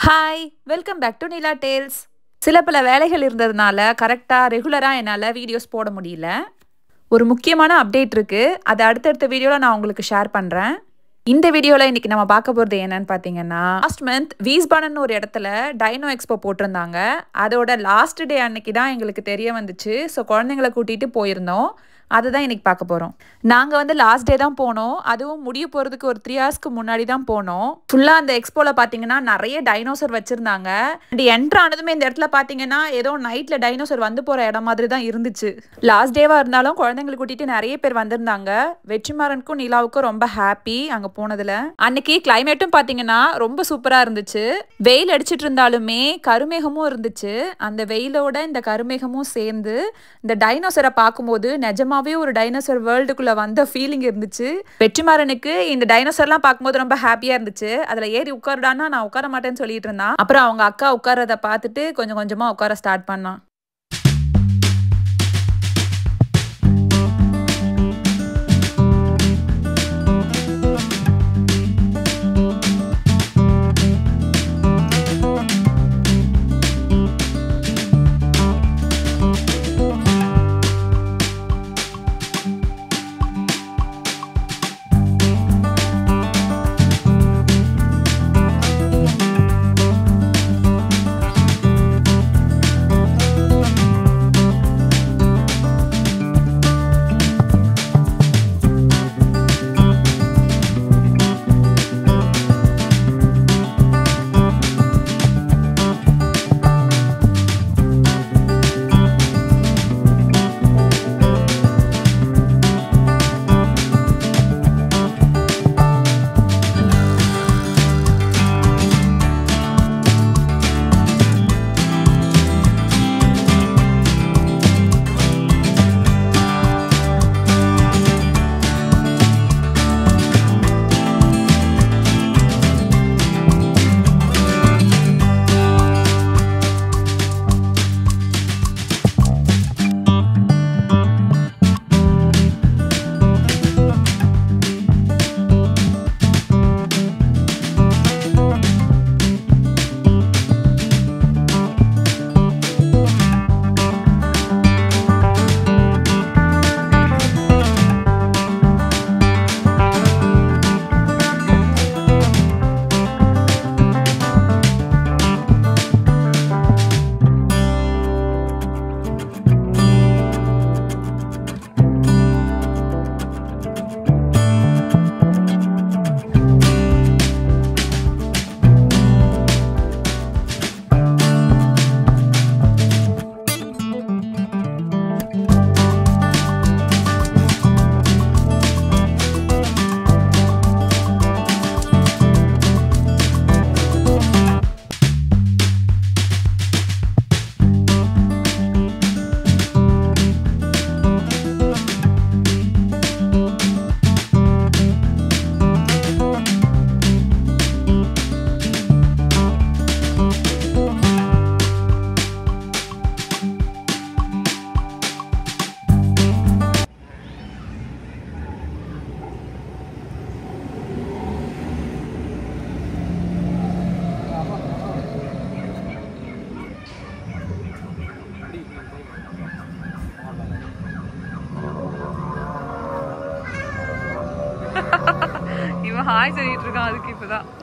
hi welcome back to Nila tales சில பல வேலைகள் இருந்ததுனால கரெக்டாக ரெகுலராக என்னால் வீடியோஸ் போட முடியல ஒரு முக்கியமான அப்டேட் இருக்குது அதை அடுத்தடுத்த வீடியோவில் நான் உங்களுக்கு ஷேர் பண்ணுறேன் இந்த வீடியோவில் இன்றைக்கி நம்ம பார்க்க போகிறது என்னன்னு பார்த்தீங்கன்னா லாஸ்ட் மந்த் வீஸ்பானன் ஒரு இடத்துல டைனோ எக்ஸ்போ போட்டிருந்தாங்க அதோட லாஸ்ட் டே அன்னைக்கு தான் எங்களுக்கு தெரிய வந்துச்சு ஸோ குழந்தைங்கள கூட்டிகிட்டு போயிருந்தோம் அதுதான் இன்னைக்கு பார்க்க போகிறோம் நாங்கள் வந்து லாஸ்ட் டே தான் போனோம் அதுவும் முடிய போகிறதுக்கு ஒரு த்ரீ ஹவர்ஸ்க்கு முன்னாடி தான் போனோம் ஃபுல்லாக அந்த எக்ஸ்போவில் பார்த்தீங்கன்னா நிறைய டைனோசர் வச்சுருந்தாங்க அண்ட் என்ட்ரு ஆனதுமே இந்த இடத்துல பார்த்தீங்கன்னா ஏதோ நைட்டில் டைனோசர் வந்து போகிற இடம் மாதிரி தான் இருந்துச்சு லாஸ்ட் டேவாக இருந்தாலும் குழந்தைங்களை கூட்டிகிட்டு நிறைய பேர் வந்திருந்தாங்க வெற்றிமாறனுக்கும் நிலாவுக்கும் ரொம்ப ஹாப்பி அங்கே போனதில் அன்னைக்கு கிளைமேட்டும் பார்த்தீங்கன்னா ரொம்ப சூப்பராக இருந்துச்சு வெயில் அடிச்சிட்டு இருந்தாலுமே கருமேகமும் இருந்துச்சு அந்த வெயிலோட இந்த கருமேகமும் சேர்ந்து இந்த டைனோசரை பார்க்கும்போது நிஜமாவே ஒரு டைனோசர் வேர்ல்டுக்குள்ள வந்த ஃபீலிங் இருந்துச்சு வெற்றிமாறனுக்கு இந்த டைனோசர்லாம் பார்க்கும்போது ரொம்ப ஹாப்பியா இருந்துச்சு அதுல ஏறி உட்காருடான்னா நான் உட்கார மாட்டேன்னு சொல்லிட்டு இருந்தான் அப்புறம் அவங்க அக்கா உட்காரத பார்த்துட்டு கொஞ்சம் கொஞ்சமா உட்கார ஸ்டார்ட் பண்ணான் இவன் ஹாய் சொல்லிட்டு இருக்கான் அதுக்கு இப்பதான்